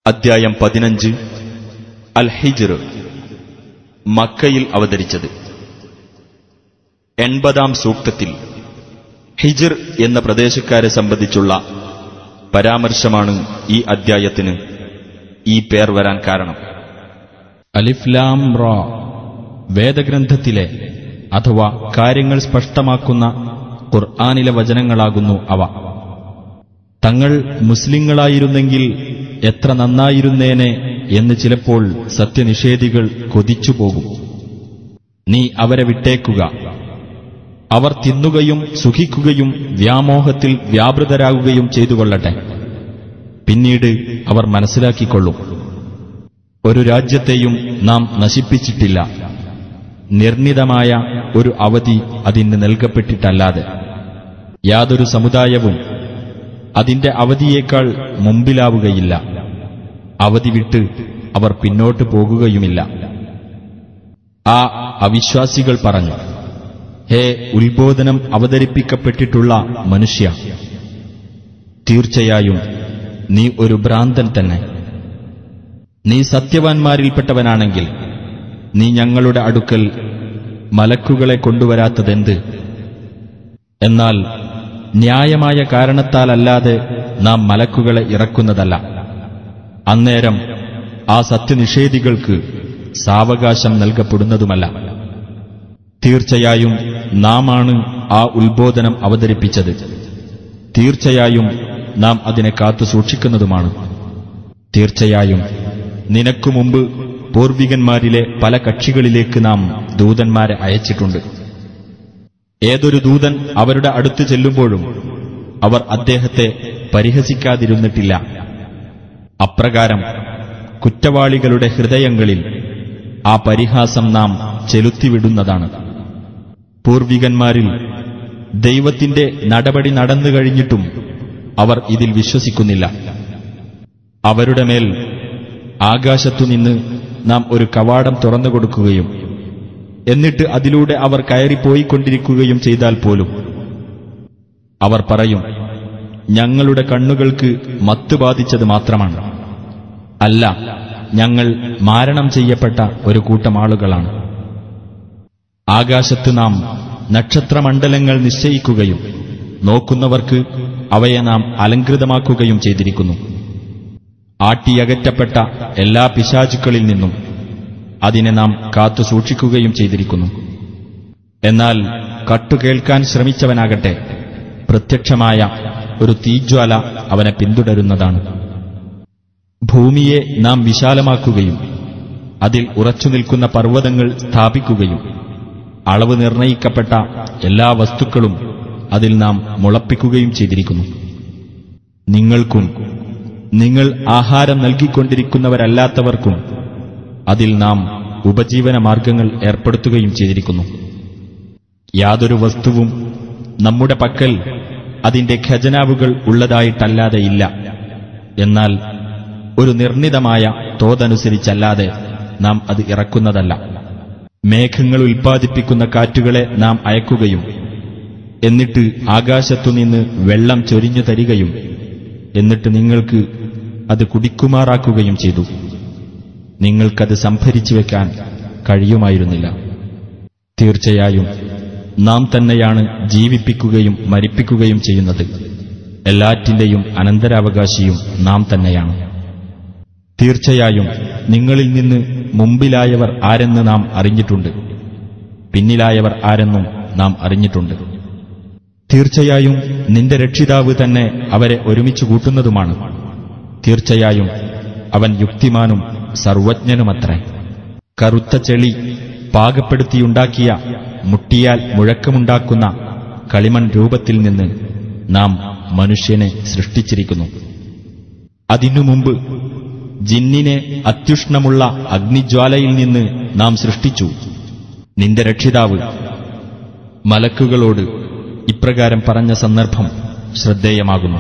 അദ്ധ്യായം പതിനഞ്ച് അൽ ഹിജ്ർ മക്കയിൽ അവതരിച്ചത് എൺപതാം സൂക്തത്തിൽ ഹിജ്ർ എന്ന പ്രദേശക്കാരെ സംബന്ധിച്ചുള്ള പരാമർശമാണ് ഈ അദ്ധ്യായത്തിന് ഈ പേർ വരാൻ കാരണം അലിഫ്ലാം റ വേദഗ്രന്ഥത്തിലെ അഥവാ കാര്യങ്ങൾ സ്പഷ്ടമാക്കുന്ന ഖുർആാനിലെ വചനങ്ങളാകുന്നു അവ തങ്ങൾ മുസ്ലിങ്ങളായിരുന്നെങ്കിൽ എത്ര നന്നായിരുന്നേനെ എന്ന് ചിലപ്പോൾ സത്യനിഷേധികൾ കൊതിച്ചുപോകും നീ അവരെ വിട്ടേക്കുക അവർ തിന്നുകയും സുഖിക്കുകയും വ്യാമോഹത്തിൽ വ്യാപൃതരാകുകയും ചെയ്തുകൊള്ളട്ടെ പിന്നീട് അവർ മനസ്സിലാക്കിക്കൊള്ളും ഒരു രാജ്യത്തെയും നാം നശിപ്പിച്ചിട്ടില്ല നിർണിതമായ ഒരു അവധി അതിന് നൽകപ്പെട്ടിട്ടല്ലാതെ യാതൊരു സമുദായവും അതിന്റെ അവധിയേക്കാൾ മുമ്പിലാവുകയില്ല അവധി വിട്ട് അവർ പിന്നോട്ട് പോകുകയുമില്ല ആ അവിശ്വാസികൾ പറഞ്ഞു ഹേ ഉത്ബോധനം അവതരിപ്പിക്കപ്പെട്ടിട്ടുള്ള മനുഷ്യ തീർച്ചയായും നീ ഒരു ഭ്രാന്തൻ തന്നെ നീ സത്യവാൻമാരിൽപ്പെട്ടവനാണെങ്കിൽ നീ ഞങ്ങളുടെ അടുക്കൽ മലക്കുകളെ കൊണ്ടുവരാത്തതെന്ത് എന്നാൽ ന്യായമായ കാരണത്താലല്ലാതെ നാം മലക്കുകളെ ഇറക്കുന്നതല്ല അന്നേരം ആ സത്യനിഷേധികൾക്ക് സാവകാശം നൽകപ്പെടുന്നതുമല്ല തീർച്ചയായും നാമാണ് ആ ഉത്ബോധനം അവതരിപ്പിച്ചത് തീർച്ചയായും നാം അതിനെ കാത്തു സൂക്ഷിക്കുന്നതുമാണ് തീർച്ചയായും നിനക്കു മുമ്പ് പൂർവികന്മാരിലെ പല കക്ഷികളിലേക്ക് നാം ദൂതന്മാരെ അയച്ചിട്ടുണ്ട് ഏതൊരു ദൂതൻ അവരുടെ അടുത്ത് ചെല്ലുമ്പോഴും അവർ അദ്ദേഹത്തെ പരിഹസിക്കാതിരുന്നിട്ടില്ല അപ്രകാരം കുറ്റവാളികളുടെ ഹൃദയങ്ങളിൽ ആ പരിഹാസം നാം ചെലുത്തിവിടുന്നതാണ് പൂർവികന്മാരിൽ ദൈവത്തിന്റെ നടപടി നടന്നു കഴിഞ്ഞിട്ടും അവർ ഇതിൽ വിശ്വസിക്കുന്നില്ല അവരുടെ മേൽ ആകാശത്തുനിന്ന് നാം ഒരു കവാടം തുറന്നുകൊടുക്കുകയും എന്നിട്ട് അതിലൂടെ അവർ കയറിപ്പോയിക്കൊണ്ടിരിക്കുകയും ചെയ്താൽ പോലും അവർ പറയും ഞങ്ങളുടെ കണ്ണുകൾക്ക് മത്ത് ബാധിച്ചത് മാത്രമാണ് അല്ല ഞങ്ങൾ മാരണം ചെയ്യപ്പെട്ട ഒരു കൂട്ടം ആളുകളാണ് ആകാശത്ത് നാം നക്ഷത്രമണ്ഡലങ്ങൾ നിശ്ചയിക്കുകയും നോക്കുന്നവർക്ക് അവയെ നാം അലങ്കൃതമാക്കുകയും ചെയ്തിരിക്കുന്നു ആട്ടിയകറ്റപ്പെട്ട എല്ലാ പിശാചുക്കളിൽ നിന്നും അതിനെ നാം കാത്തു സൂക്ഷിക്കുകയും ചെയ്തിരിക്കുന്നു എന്നാൽ കട്ടുകേൾക്കാൻ ശ്രമിച്ചവനാകട്ടെ പ്രത്യക്ഷമായ ഒരു തീജ്വാല അവനെ പിന്തുടരുന്നതാണ് ഭൂമിയെ നാം വിശാലമാക്കുകയും അതിൽ ഉറച്ചുനിൽക്കുന്ന പർവ്വതങ്ങൾ സ്ഥാപിക്കുകയും അളവ് നിർണയിക്കപ്പെട്ട എല്ലാ വസ്തുക്കളും അതിൽ നാം മുളപ്പിക്കുകയും ചെയ്തിരിക്കുന്നു നിങ്ങൾക്കും നിങ്ങൾ ആഹാരം നൽകിക്കൊണ്ടിരിക്കുന്നവരല്ലാത്തവർക്കും അതിൽ നാം ഉപജീവന മാർഗങ്ങൾ ഏർപ്പെടുത്തുകയും ചെയ്തിരിക്കുന്നു യാതൊരു വസ്തുവും നമ്മുടെ പക്കൽ അതിന്റെ ഖജനാവുകൾ ഉള്ളതായിട്ടല്ലാതെ ഇല്ല എന്നാൽ ഒരു നിർണിതമായ തോതനുസരിച്ചല്ലാതെ നാം അത് ഇറക്കുന്നതല്ല മേഘങ്ങൾ ഉൽപ്പാദിപ്പിക്കുന്ന കാറ്റുകളെ നാം അയക്കുകയും എന്നിട്ട് ആകാശത്തുനിന്ന് വെള്ളം ചൊരിഞ്ഞു തരികയും എന്നിട്ട് നിങ്ങൾക്ക് അത് കുടിക്കുമാറാക്കുകയും ചെയ്തു നിങ്ങൾക്കത് സംഭരിച്ചു വെക്കാൻ കഴിയുമായിരുന്നില്ല തീർച്ചയായും നാം തന്നെയാണ് ജീവിപ്പിക്കുകയും മരിപ്പിക്കുകയും ചെയ്യുന്നത് എല്ലാറ്റിന്റെയും അനന്തരാവകാശിയും നാം തന്നെയാണ് തീർച്ചയായും നിങ്ങളിൽ നിന്ന് മുമ്പിലായവർ ആരെന്ന് നാം അറിഞ്ഞിട്ടുണ്ട് പിന്നിലായവർ ആരെന്നും നാം അറിഞ്ഞിട്ടുണ്ട് തീർച്ചയായും നിന്റെ രക്ഷിതാവ് തന്നെ അവരെ ഒരുമിച്ച് കൂട്ടുന്നതുമാണ് തീർച്ചയായും അവൻ യുക്തിമാനും സർവജ്ഞനുമത്രേ കറുത്ത ചെളി പാകപ്പെടുത്തിയുണ്ടാക്കിയ മുട്ടിയാൽ മുഴക്കമുണ്ടാക്കുന്ന കളിമൺ രൂപത്തിൽ നിന്ന് നാം മനുഷ്യനെ സൃഷ്ടിച്ചിരിക്കുന്നു അതിനു മുമ്പ് ജിന്നിനെ അത്യുഷ്ണമുള്ള അഗ്നിജ്വാലയിൽ നിന്ന് നാം സൃഷ്ടിച്ചു നിന്റെ രക്ഷിതാവ് മലക്കുകളോട് ഇപ്രകാരം പറഞ്ഞ സന്ദർഭം ശ്രദ്ധേയമാകുന്നു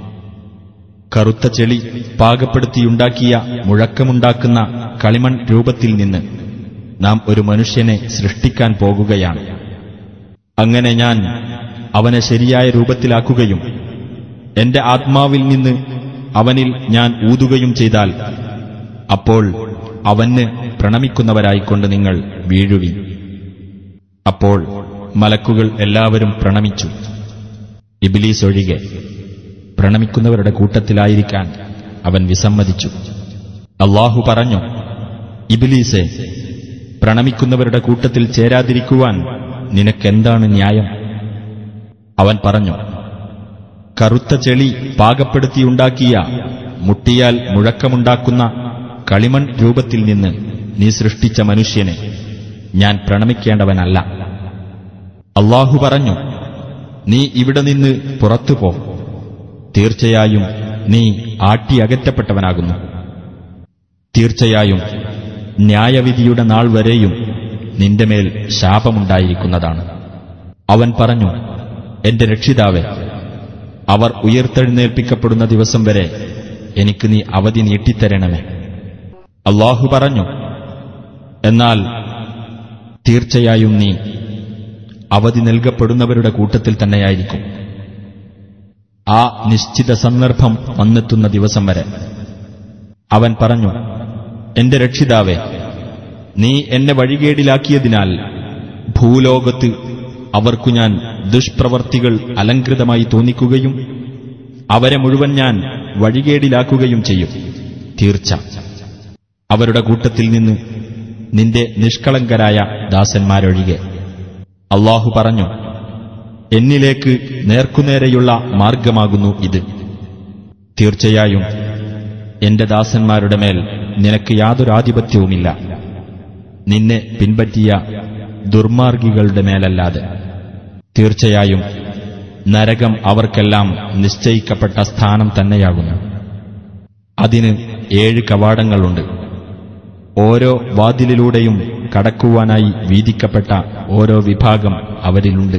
കറുത്ത ചെളി പാകപ്പെടുത്തിയുണ്ടാക്കിയ മുഴക്കമുണ്ടാക്കുന്ന കളിമൺ രൂപത്തിൽ നിന്ന് നാം ഒരു മനുഷ്യനെ സൃഷ്ടിക്കാൻ പോകുകയാണ് അങ്ങനെ ഞാൻ അവനെ ശരിയായ രൂപത്തിലാക്കുകയും എന്റെ ആത്മാവിൽ നിന്ന് അവനിൽ ഞാൻ ഊതുകയും ചെയ്താൽ അപ്പോൾ അവന് പ്രണമിക്കുന്നവരായിക്കൊണ്ട് നിങ്ങൾ വീഴുവിൻ അപ്പോൾ മലക്കുകൾ എല്ലാവരും പ്രണമിച്ചു ഇബിലീസ് ഒഴികെ പ്രണമിക്കുന്നവരുടെ കൂട്ടത്തിലായിരിക്കാൻ അവൻ വിസമ്മതിച്ചു അള്ളാഹു പറഞ്ഞു ഇബിലീസെ പ്രണമിക്കുന്നവരുടെ കൂട്ടത്തിൽ ചേരാതിരിക്കുവാൻ നിനക്കെന്താണ് ന്യായം അവൻ പറഞ്ഞു കറുത്ത ചെളി പാകപ്പെടുത്തിയുണ്ടാക്കിയ മുട്ടിയാൽ മുഴക്കമുണ്ടാക്കുന്ന കളിമൺ രൂപത്തിൽ നിന്ന് നീ സൃഷ്ടിച്ച മനുഷ്യനെ ഞാൻ പ്രണമിക്കേണ്ടവനല്ല അള്ളാഹു പറഞ്ഞു നീ ഇവിടെ നിന്ന് പുറത്തുപോ തീർച്ചയായും നീ ആട്ടിയകറ്റപ്പെട്ടവനാകുന്നു തീർച്ചയായും ന്യായവിധിയുടെ നാൾ വരെയും നിന്റെ മേൽ ശാപമുണ്ടായിരിക്കുന്നതാണ് അവൻ പറഞ്ഞു എന്റെ രക്ഷിതാവേ അവർ ഉയർത്തെഴുന്നേൽപ്പിക്കപ്പെടുന്ന ദിവസം വരെ എനിക്ക് നീ അവധി നീട്ടിത്തരണമേ അള്ളാഹു പറഞ്ഞു എന്നാൽ തീർച്ചയായും നീ അവധി നൽകപ്പെടുന്നവരുടെ കൂട്ടത്തിൽ തന്നെയായിരിക്കും ആ നിശ്ചിത സന്ദർഭം വന്നെത്തുന്ന ദിവസം വരെ അവൻ പറഞ്ഞു എന്റെ രക്ഷിതാവേ നീ എന്നെ വഴികേടിലാക്കിയതിനാൽ ഭൂലോകത്ത് അവർക്കു ഞാൻ ദുഷ്പ്രവർത്തികൾ അലങ്കൃതമായി തോന്നിക്കുകയും അവരെ മുഴുവൻ ഞാൻ വഴികേടിലാക്കുകയും ചെയ്യും തീർച്ച അവരുടെ കൂട്ടത്തിൽ നിന്ന് നിന്റെ നിഷ്കളങ്കരായ ദാസന്മാരൊഴികെ അള്ളാഹു പറഞ്ഞു എന്നിലേക്ക് നേർക്കുനേരെയുള്ള മാർഗമാകുന്നു ഇത് തീർച്ചയായും എന്റെ ദാസന്മാരുടെ മേൽ നിനക്ക് യാതൊരു ആധിപത്യവുമില്ല നിന്നെ പിൻപറ്റിയ ദുർമാർഗികളുടെ മേലല്ലാതെ തീർച്ചയായും നരകം അവർക്കെല്ലാം നിശ്ചയിക്കപ്പെട്ട സ്ഥാനം തന്നെയാകുന്നു അതിന് ഏഴ് കവാടങ്ങളുണ്ട് ഓരോ വാതിലിലൂടെയും കടക്കുവാനായി വീതിക്കപ്പെട്ട ഓരോ വിഭാഗം അവരിലുണ്ട്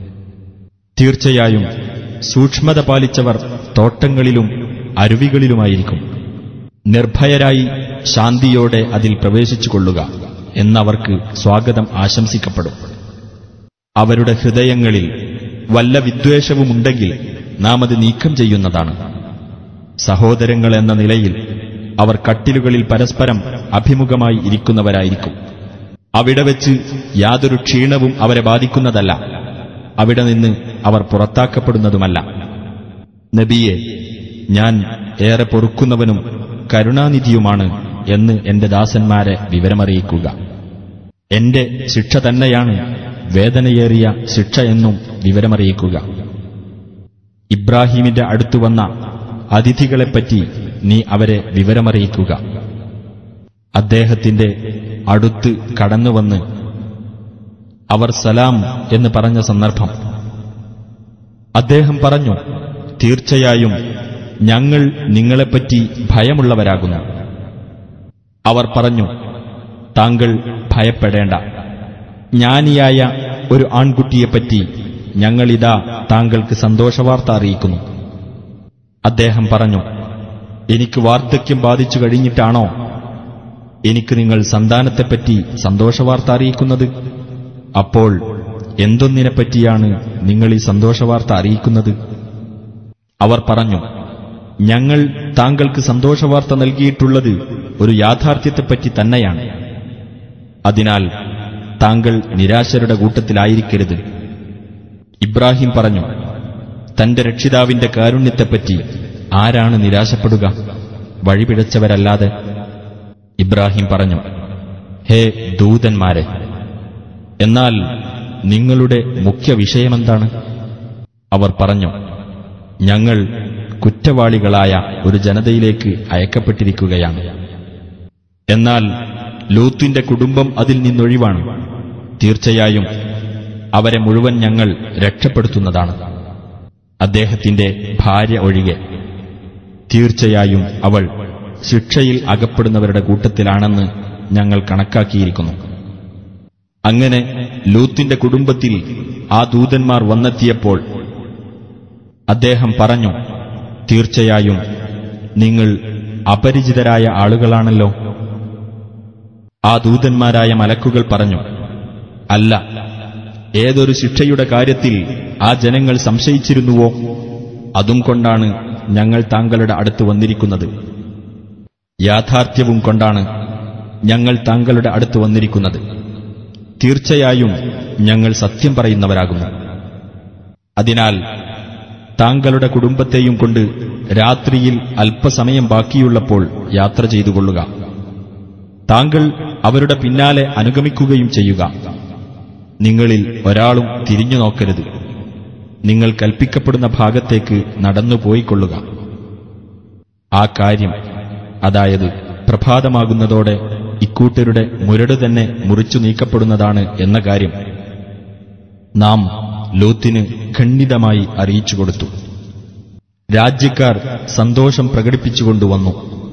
തീർച്ചയായും സൂക്ഷ്മത പാലിച്ചവർ തോട്ടങ്ങളിലും അരുവികളിലുമായിരിക്കും നിർഭയരായി ശാന്തിയോടെ അതിൽ പ്രവേശിച്ചുകൊള്ളുക എന്നവർക്ക് സ്വാഗതം ആശംസിക്കപ്പെടും അവരുടെ ഹൃദയങ്ങളിൽ വല്ല വിദ്വേഷവുമുണ്ടെങ്കിൽ നാം അത് നീക്കം ചെയ്യുന്നതാണ് സഹോദരങ്ങൾ എന്ന നിലയിൽ അവർ കട്ടിലുകളിൽ പരസ്പരം അഭിമുഖമായി ഇരിക്കുന്നവരായിരിക്കും അവിടെ വെച്ച് യാതൊരു ക്ഷീണവും അവരെ ബാധിക്കുന്നതല്ല അവിടെ നിന്ന് അവർ പുറത്താക്കപ്പെടുന്നതുമല്ല നബിയെ ഞാൻ ഏറെ പൊറുക്കുന്നവനും കരുണാനിധിയുമാണ് എന്ന് എന്റെ ദാസന്മാരെ വിവരമറിയിക്കുക എന്റെ ശിക്ഷ തന്നെയാണ് വേദനയേറിയ ശിക്ഷ എന്നും വിവരമറിയിക്കുക ഇബ്രാഹീമിന്റെ അടുത്തു വന്ന അതിഥികളെപ്പറ്റി നീ അവരെ വിവരമറിയിക്കുക അദ്ദേഹത്തിന്റെ അടുത്ത് കടന്നുവന്ന് അവർ സലാം എന്ന് പറഞ്ഞ സന്ദർഭം അദ്ദേഹം പറഞ്ഞു തീർച്ചയായും ഞങ്ങൾ നിങ്ങളെപ്പറ്റി ഭയമുള്ളവരാകുന്നു അവർ പറഞ്ഞു താങ്കൾ ഭയപ്പെടേണ്ട ജ്ഞാനിയായ ഒരു ആൺകുട്ടിയെപ്പറ്റി ഞങ്ങളിതാ താങ്കൾക്ക് സന്തോഷവാർത്ത അറിയിക്കുന്നു അദ്ദേഹം പറഞ്ഞു എനിക്ക് വാർദ്ധക്യം ബാധിച്ചു കഴിഞ്ഞിട്ടാണോ എനിക്ക് നിങ്ങൾ സന്താനത്തെപ്പറ്റി സന്തോഷവാർത്ത അറിയിക്കുന്നത് അപ്പോൾ എന്തൊന്നിനെപ്പറ്റിയാണ് നിങ്ങൾ ഈ സന്തോഷവാർത്ത അറിയിക്കുന്നത് അവർ പറഞ്ഞു ഞങ്ങൾ താങ്കൾക്ക് സന്തോഷവാർത്ത നൽകിയിട്ടുള്ളത് ഒരു യാഥാർത്ഥ്യത്തെപ്പറ്റി തന്നെയാണ് അതിനാൽ താങ്കൾ നിരാശരുടെ കൂട്ടത്തിലായിരിക്കരുത് ഇബ്രാഹിം പറഞ്ഞു തന്റെ രക്ഷിതാവിന്റെ കാരുണ്യത്തെപ്പറ്റി ആരാണ് നിരാശപ്പെടുക വഴിപിഴച്ചവരല്ലാതെ ഇബ്രാഹിം പറഞ്ഞു ഹേ ദൂതന്മാരെ എന്നാൽ നിങ്ങളുടെ മുഖ്യ വിഷയമെന്താണ് അവർ പറഞ്ഞു ഞങ്ങൾ കുറ്റവാളികളായ ഒരു ജനതയിലേക്ക് അയക്കപ്പെട്ടിരിക്കുകയാണ് എന്നാൽ ലൂത്തിന്റെ കുടുംബം അതിൽ നിന്നൊഴിവാണ് തീർച്ചയായും അവരെ മുഴുവൻ ഞങ്ങൾ രക്ഷപ്പെടുത്തുന്നതാണ് അദ്ദേഹത്തിന്റെ ഭാര്യ ഒഴികെ തീർച്ചയായും അവൾ ശിക്ഷയിൽ അകപ്പെടുന്നവരുടെ കൂട്ടത്തിലാണെന്ന് ഞങ്ങൾ കണക്കാക്കിയിരിക്കുന്നു അങ്ങനെ ലൂത്തിന്റെ കുടുംബത്തിൽ ആ ദൂതന്മാർ വന്നെത്തിയപ്പോൾ അദ്ദേഹം പറഞ്ഞു തീർച്ചയായും നിങ്ങൾ അപരിചിതരായ ആളുകളാണല്ലോ ആ ദൂതന്മാരായ മലക്കുകൾ പറഞ്ഞു അല്ല ഏതൊരു ശിക്ഷയുടെ കാര്യത്തിൽ ആ ജനങ്ങൾ സംശയിച്ചിരുന്നുവോ അതും കൊണ്ടാണ് ഞങ്ങൾ താങ്കളുടെ അടുത്ത് വന്നിരിക്കുന്നത് യാഥാർത്ഥ്യവും കൊണ്ടാണ് ഞങ്ങൾ താങ്കളുടെ അടുത്ത് വന്നിരിക്കുന്നത് തീർച്ചയായും ഞങ്ങൾ സത്യം പറയുന്നവരാകുന്നു അതിനാൽ താങ്കളുടെ കുടുംബത്തെയും കൊണ്ട് രാത്രിയിൽ അല്പസമയം ബാക്കിയുള്ളപ്പോൾ യാത്ര ചെയ്തുകൊള്ളുക താങ്കൾ അവരുടെ പിന്നാലെ അനുഗമിക്കുകയും ചെയ്യുക നിങ്ങളിൽ ഒരാളും തിരിഞ്ഞു നോക്കരുത് നിങ്ങൾ കൽപ്പിക്കപ്പെടുന്ന ഭാഗത്തേക്ക് നടന്നുപോയിക്കൊള്ളുക ആ കാര്യം അതായത് പ്രഭാതമാകുന്നതോടെ ഇക്കൂട്ടരുടെ മുരട് തന്നെ മുറിച്ചു നീക്കപ്പെടുന്നതാണ് എന്ന കാര്യം നാം ലോത്തിന് ഖണ്ഡിതമായി അറിയിച്ചു കൊടുത്തു രാജ്യക്കാർ സന്തോഷം പ്രകടിപ്പിച്ചുകൊണ്ടുവന്നു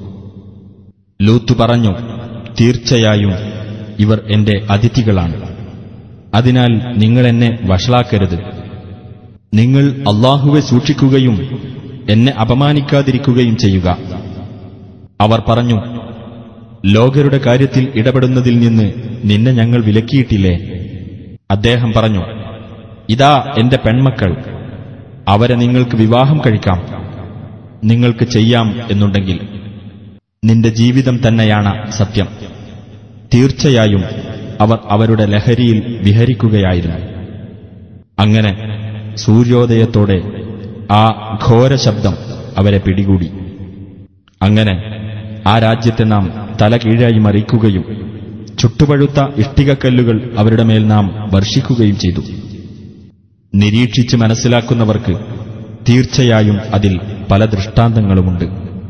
ലൂത്ത് പറഞ്ഞു തീർച്ചയായും ഇവർ എന്റെ അതിഥികളാണ് അതിനാൽ നിങ്ങൾ എന്നെ വഷളാക്കരുത് നിങ്ങൾ അള്ളാഹുവെ സൂക്ഷിക്കുകയും എന്നെ അപമാനിക്കാതിരിക്കുകയും ചെയ്യുക അവർ പറഞ്ഞു ലോകരുടെ കാര്യത്തിൽ ഇടപെടുന്നതിൽ നിന്ന് നിന്നെ ഞങ്ങൾ വിലക്കിയിട്ടില്ലേ അദ്ദേഹം പറഞ്ഞു ഇതാ എന്റെ പെൺമക്കൾ അവരെ നിങ്ങൾക്ക് വിവാഹം കഴിക്കാം നിങ്ങൾക്ക് ചെയ്യാം എന്നുണ്ടെങ്കിൽ നിന്റെ ജീവിതം തന്നെയാണ് സത്യം തീർച്ചയായും അവർ അവരുടെ ലഹരിയിൽ വിഹരിക്കുകയായിരുന്നു അങ്ങനെ സൂര്യോദയത്തോടെ ആ ഘോര ശബ്ദം അവരെ പിടികൂടി അങ്ങനെ ആ രാജ്യത്തെ നാം തല കീഴായി മറിക്കുകയും ചുട്ടുപഴുത്ത ഇഷ്ടികക്കല്ലുകൾ അവരുടെ മേൽ നാം വർഷിക്കുകയും ചെയ്തു നിരീക്ഷിച്ച് മനസ്സിലാക്കുന്നവർക്ക് തീർച്ചയായും അതിൽ പല ദൃഷ്ടാന്തങ്ങളുമുണ്ട്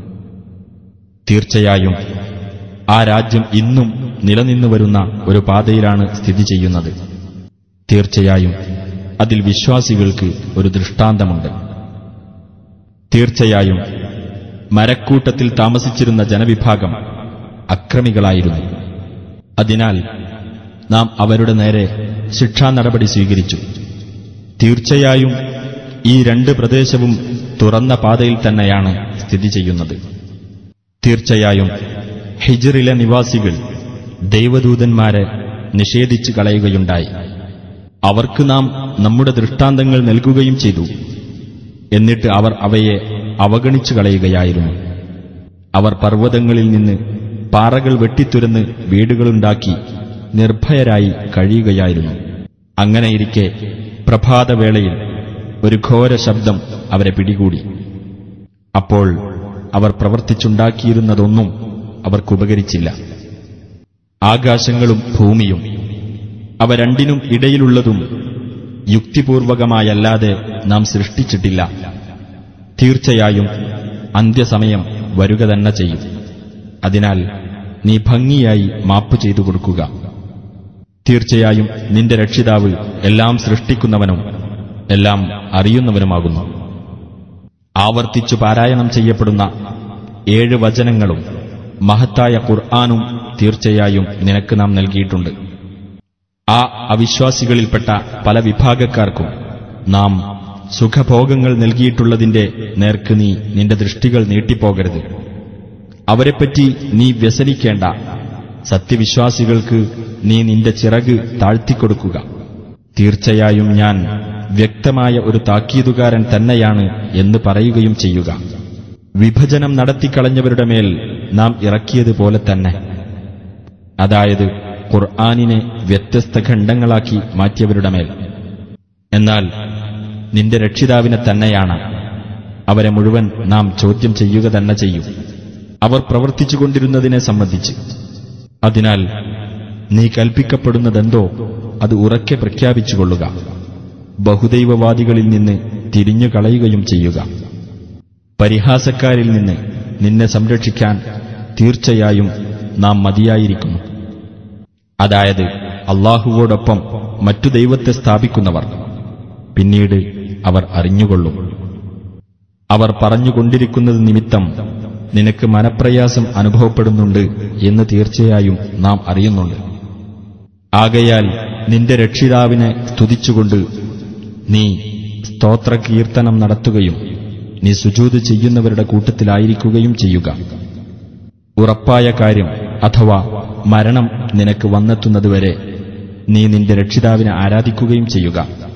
തീർച്ചയായും ആ രാജ്യം ഇന്നും നിലനിന്നു വരുന്ന ഒരു പാതയിലാണ് സ്ഥിതി ചെയ്യുന്നത് തീർച്ചയായും അതിൽ വിശ്വാസികൾക്ക് ഒരു ദൃഷ്ടാന്തമുണ്ട് തീർച്ചയായും മരക്കൂട്ടത്തിൽ താമസിച്ചിരുന്ന ജനവിഭാഗം അക്രമികളായിരുന്നു അതിനാൽ നാം അവരുടെ നേരെ ശിക്ഷാ നടപടി സ്വീകരിച്ചു തീർച്ചയായും ഈ രണ്ട് പ്രദേശവും തുറന്ന പാതയിൽ തന്നെയാണ് സ്ഥിതി ചെയ്യുന്നത് തീർച്ചയായും ഹിജറിലെ നിവാസികൾ ദൈവദൂതന്മാരെ നിഷേധിച്ചു കളയുകയുണ്ടായി അവർക്ക് നാം നമ്മുടെ ദൃഷ്ടാന്തങ്ങൾ നൽകുകയും ചെയ്തു എന്നിട്ട് അവർ അവയെ അവഗണിച്ചു കളയുകയായിരുന്നു അവർ പർവ്വതങ്ങളിൽ നിന്ന് പാറകൾ വെട്ടിത്തുരന്ന് വീടുകളുണ്ടാക്കി നിർഭയരായി കഴിയുകയായിരുന്നു അങ്ങനെയിരിക്കെ പ്രഭാതവേളയിൽ ഒരു ഘോര ശബ്ദം അവരെ പിടികൂടി അപ്പോൾ അവർ പ്രവർത്തിച്ചുണ്ടാക്കിയിരുന്നതൊന്നും അവർക്കുപകരിച്ചില്ല ആകാശങ്ങളും ഭൂമിയും അവ രണ്ടിനും ഇടയിലുള്ളതും യുക്തിപൂർവകമായല്ലാതെ നാം സൃഷ്ടിച്ചിട്ടില്ല തീർച്ചയായും അന്ത്യസമയം വരുക തന്നെ ചെയ്യും അതിനാൽ നീ ഭംഗിയായി മാപ്പ് ചെയ്തു കൊടുക്കുക തീർച്ചയായും നിന്റെ രക്ഷിതാവ് എല്ലാം സൃഷ്ടിക്കുന്നവനും എല്ലാം അറിയുന്നവനുമാകുന്നു ആവർത്തിച്ചു പാരായണം ചെയ്യപ്പെടുന്ന ഏഴ് വചനങ്ങളും മഹത്തായ ഖുർആാനും തീർച്ചയായും നിനക്ക് നാം നൽകിയിട്ടുണ്ട് ആ അവിശ്വാസികളിൽപ്പെട്ട പല വിഭാഗക്കാർക്കും നാം സുഖഭോഗങ്ങൾ നൽകിയിട്ടുള്ളതിന്റെ നേർക്ക് നീ നിന്റെ ദൃഷ്ടികൾ നീട്ടിപ്പോകരുത് അവരെപ്പറ്റി നീ വ്യസനിക്കേണ്ട സത്യവിശ്വാസികൾക്ക് നീ നിന്റെ ചിറക് താഴ്ത്തിക്കൊടുക്കുക തീർച്ചയായും ഞാൻ വ്യക്തമായ ഒരു താക്കീതുകാരൻ തന്നെയാണ് എന്ന് പറയുകയും ചെയ്യുക വിഭജനം നടത്തിക്കളഞ്ഞവരുടെ മേൽ നാം ഇറക്കിയതുപോലെ തന്നെ അതായത് ഖുർആാനിനെ വ്യത്യസ്ത ഖണ്ഡങ്ങളാക്കി മാറ്റിയവരുടെ മേൽ എന്നാൽ നിന്റെ രക്ഷിതാവിനെ തന്നെയാണ് അവരെ മുഴുവൻ നാം ചോദ്യം ചെയ്യുക തന്നെ ചെയ്യും അവർ പ്രവർത്തിച്ചുകൊണ്ടിരുന്നതിനെ സംബന്ധിച്ച് അതിനാൽ നീ കൽപ്പിക്കപ്പെടുന്നതെന്തോ അത് ഉറക്കെ പ്രഖ്യാപിച്ചുകൊള്ളുക ബഹുദൈവവാദികളിൽ നിന്ന് തിരിഞ്ഞു കളയുകയും ചെയ്യുക പരിഹാസക്കാരിൽ നിന്ന് നിന്നെ സംരക്ഷിക്കാൻ തീർച്ചയായും നാം മതിയായിരിക്കുന്നു അതായത് അള്ളാഹുവോടൊപ്പം മറ്റു ദൈവത്തെ സ്ഥാപിക്കുന്നവർ പിന്നീട് അവർ അറിഞ്ഞുകൊള്ളും അവർ പറഞ്ഞുകൊണ്ടിരിക്കുന്നത് നിമിത്തം നിനക്ക് മനപ്രയാസം അനുഭവപ്പെടുന്നുണ്ട് എന്ന് തീർച്ചയായും നാം അറിയുന്നുണ്ട് ആകയാൽ നിന്റെ രക്ഷിതാവിനെ സ്തുതിച്ചുകൊണ്ട് നീ സ്തോത്രകീർത്തനം നടത്തുകയും നീ സുജൂത് ചെയ്യുന്നവരുടെ കൂട്ടത്തിലായിരിക്കുകയും ചെയ്യുക ഉറപ്പായ കാര്യം അഥവാ മരണം നിനക്ക് വന്നെത്തുന്നതുവരെ നീ നിന്റെ രക്ഷിതാവിനെ ആരാധിക്കുകയും ചെയ്യുക